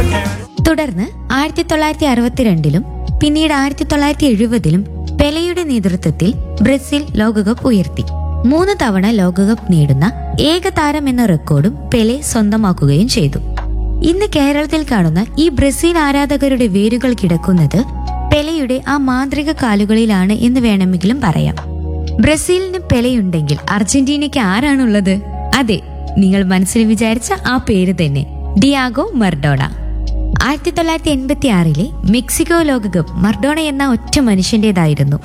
തുടർന്ന് ആയിരത്തി തൊള്ളായിരത്തി അറുപത്തിരണ്ടിലും പിന്നീട് ആയിരത്തി തൊള്ളായിരത്തി എഴുപതിലും പെലെയുടെ നേതൃത്വത്തിൽ ബ്രസീൽ ലോകകപ്പ് ഉയർത്തി മൂന്ന് തവണ ലോകകപ്പ് നേടുന്ന ഏക താരം എന്ന റെക്കോർഡും പെലെ സ്വന്തമാക്കുകയും ചെയ്തു ഇന്ന് കേരളത്തിൽ കാണുന്ന ഈ ബ്രസീൽ ആരാധകരുടെ വേരുകൾ കിടക്കുന്നത് പെലെയുടെ ആ മാന്ത്രിക കാലുകളിലാണ് എന്ന് വേണമെങ്കിലും പറയാം ബ്രസീലിന് പെലെയുണ്ടെങ്കിൽ അർജന്റീനയ്ക്ക് ആരാണുള്ളത് അതെ നിങ്ങൾ മനസ്സിൽ വിചാരിച്ച ആ പേര് തന്നെ ഡിയാഗോ മർഡോണ ആയിരത്തി തൊള്ളായിരത്തി എൺപത്തി ആറിലെ മെക്സിക്കോ ലോകകപ്പ് മർഡോണ എന്ന ഒറ്റ മനുഷ്യന്റേതായിരുന്നു